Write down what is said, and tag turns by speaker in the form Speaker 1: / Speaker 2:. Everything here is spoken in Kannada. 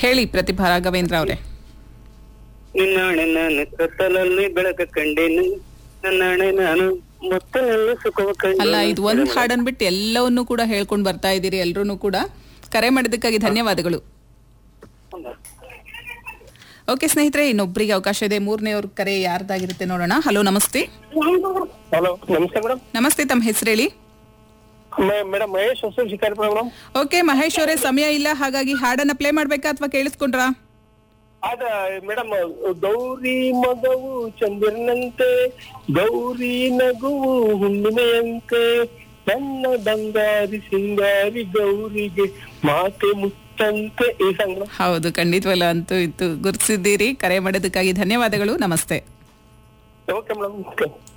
Speaker 1: ಹೇಳಿ ಪ್ರತಿಭಾ ರಾಘವೇಂದ್ರ ಅವರೇ
Speaker 2: ನಿನ್ನಾಣೆ ನಾನು ಕತ್ತಲಲ್ಲಿ ಬೆಳಕ ಕಂಡೇನು ನನ್ನಾಣೆ ನಾನು ಮೊತ್ತಲಲ್ಲಿ ಸುಖವ ಕಂಡೆ
Speaker 1: ಅಲ್ಲ ಇದು ಒಂದ್ ಹಾಡನ್ ಬಿಟ್ಟು ಎಲ್ಲವನ್ನೂ ಕೂಡ ಹೇಳ್ಕೊಂಡು ಬರ್ತಾ ಇದ್ದೀರಿ ಎಲ್ರೂ ಕೂಡ ಕರೆ ಮಾಡಿದ್ದಕ್ಕಾಗಿ ಧನ್ಯವಾದಗಳು ಓಕೆ ಸ್ನೇಹಿತರೆ ಇನ್ನೊಬ್ರಿಗೆ ಅವಕಾಶ ಇದೆ ಮೂರನೇವ್ರ ಕರೆ ಯಾರ್ದಾಗಿರುತ್ತೆ ನೋಡೋಣ ಹಲೋ ನಮಸ್ತೆ
Speaker 3: ಹಲೋ ನಮಸ್ತೆ ಮೇಡಮ್
Speaker 1: ನಮಸ್ತೆ ತಮ್ಮ ಹೆಸರು ಹೇಳಿ
Speaker 3: madam Mahesh Hosur Shikaripura madam
Speaker 1: okay Mahesh ಅವರೇ ಸಮಯ ಇಲ್ಲ ಹಾಗಾಗಿ ಹಾಡನ್ನ ಪ್ಲೇ ಮಾಡ್ಬೇಕಾ ಅಥವಾ ಕೇಳಿಸ್ಕೊಂಡ್ರಾ
Speaker 3: ಅದ ಮೇಡಮ್ ಗೌರಿ ಮಗವು ಚಂದಿರನಂತೆ ಗೌರಿ ನಗುವು ಹುಣ್ಣಿಮೆಯಂತೆ ನನ್ನ ಬಂಗಾರಿ ಸಿಂಗಾರಿ ಗೌರಿಗೆ ಮಾತೆ ಮುತ್ತಂತೆ ಈ ಸಾಂಗ್ ಮೇಡಮ್
Speaker 1: ಹೌದು ಖಂಡಿತವಲ್ಲ ಅಂತೂ ಇತ್ತು ಗುರುತಿಸಿದ್ದೀರಿ ಕರೆ ಮಾಡೋದಕ್ಕಾಗಿ ಧನ್ಯವಾದಗಳು ನಮಸ್ತೆ
Speaker 3: ಓಕೆ ಮೇಡಮ್